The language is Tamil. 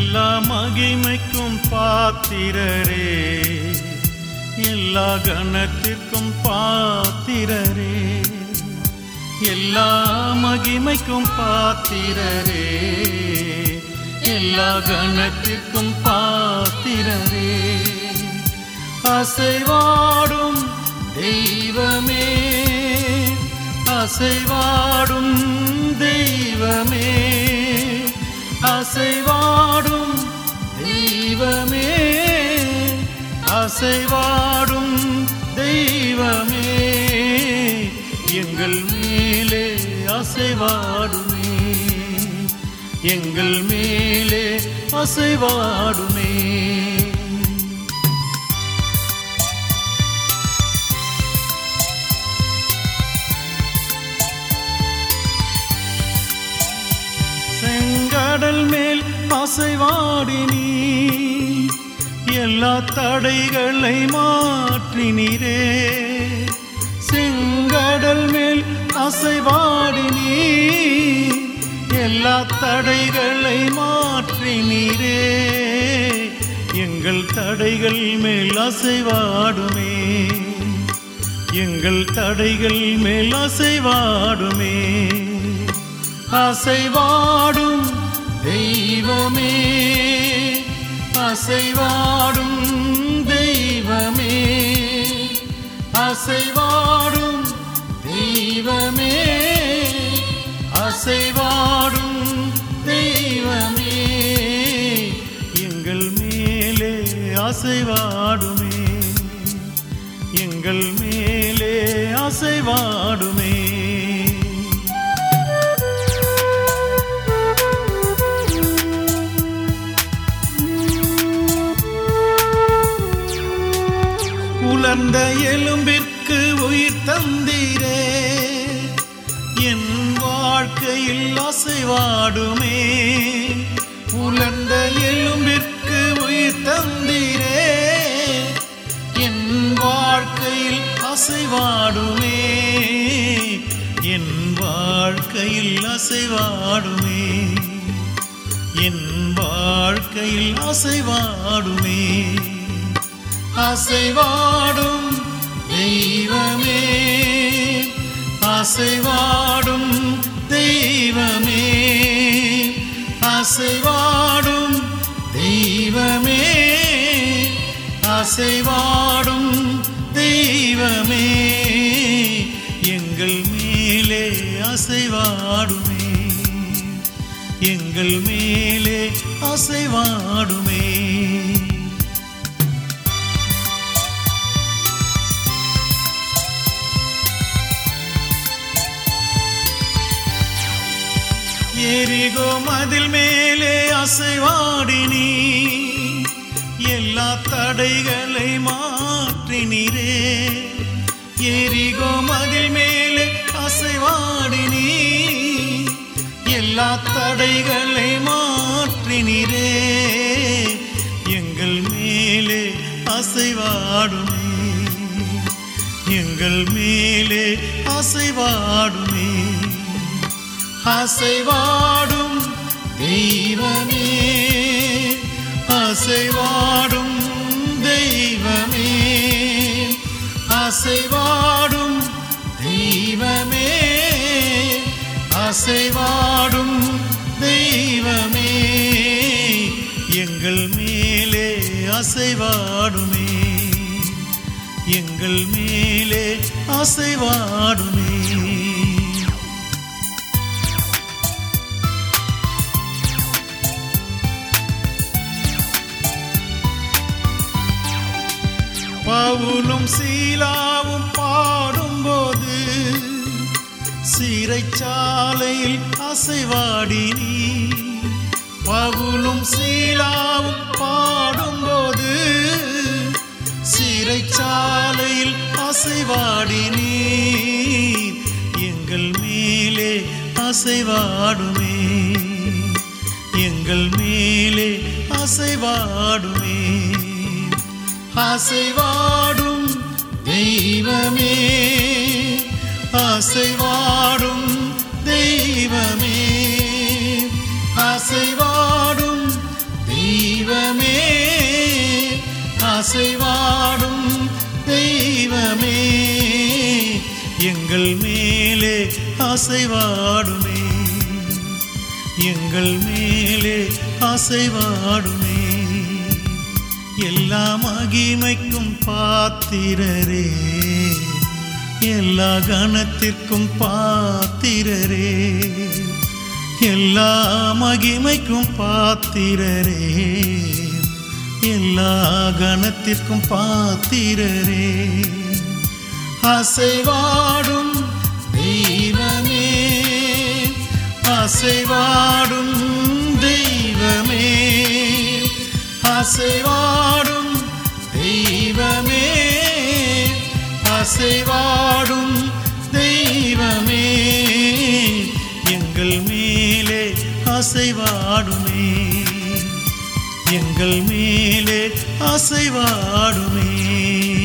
எல்லா மகிமைக்கும் பாத்திரரே எல்லா கணத்திற்கும் பாத்திரரே எல்லா மகிமைக்கும் பாத்திரரே எல்லா கணத்திற்கும் பாத்திரரே அசைவாடும் தெய்வமே அசைவாடும் தெய்வமே அசைவாடும் தெய்வமே அசைவாடும் தெய்வமே எங்கள் மேலே அசைவாடுமே எங்கள் மேலே அசைவாடுமே செங்கடல் மேல் அசைவாடினீ எல்லா தடைகளை மாற்றினீரே செங்கடல் மேல் அசைவாடினீ எல்லா தடைகளை மாற்றினீரே எங்கள் தடைகள் மேல் அசைவாடுமே எங்கள் தடைகள் மேல் அசைவாடுமே அசைவாடும் தெய்வமே அசைவாடும் தெய்வமே அசைவாடும் தெய்வமே அசைவாடும் தெய்வமே எங்கள் மேலே அசைவாடுமே எங்கள் மேலே அசைவாடுமே உலர்ந்த எலும்பிற்கு உயிர் தந்தீரே என் வாழ்க்கையில் அசைவாடுமே உலர்ந்த எலும்பிற்கு உயிர் தந்தீரே என் வாழ்க்கையில் அசைவாடுமே என் வாழ்க்கையில் அசைவாடுமே என் வாழ்க்கையில் அசைவாடுமே அசைவாடும் தெய்வமே அசைவாடும் தெய்வமே அசைவாடும் தெய்வமே அசைவாடும் தெய்வமே எங்கள் மேலே அசைவாடுமே எங்கள் மேலே அசைவாடுமே எரிகோ மதில் மேலே அசைவாடினீ எல்லா தடைகளை மாற்றினீரே எரிகோ மதில் மேலே அசைவாடினீ எல்லா தடைகளை மாற்றினீரே எங்கள் மேலே அசைவாடுமே எங்கள் மேலே அசைவாடுமே அசைவாடும் தெய்வமே அசைவாடும் தெய்வமே அசைவாடும் தெய்வமே அசைவாடும் தெய்வமே எங்கள் மேலே அசைவாடுமே எங்கள் மேலே அசைவாடுமே பவுலும் சீலாவும் பாடும்போது சிறைச்சாலையில் அசைவாடினி பவுலும் சீலாவும் பாடும்போது சிறைச்சாலையில் அசைவாடினி எங்கள் மேலே அசைவாடுமே எங்கள் மேலே அசைவாடுமே அசைவாடும் தெய்வமே அசைவாடும் தெய்வமே அசைவாடும் தெய்வமே அசைவாடும் தெய்வமே எங்கள் மேலே அசைவாடுமே எங்கள் மேலே அசைவாடுமே எல்லா மகிமைக்கும் பாத்திரரே எல்லா கணத்திற்கும் பாத்திரரே எல்லா மகிமைக்கும் பாத்திரரே எல்லா கணத்திற்கும் பாத்திரரே அசைவாடும் தெய்வமே அசைவாடும் தெய்வமே அசைவாடும் தெய்வமே அசைவாடும் தெய்வமே எங்கள் மேலே அசைவாடுமே எங்கள் மேலே அசைவாடுமே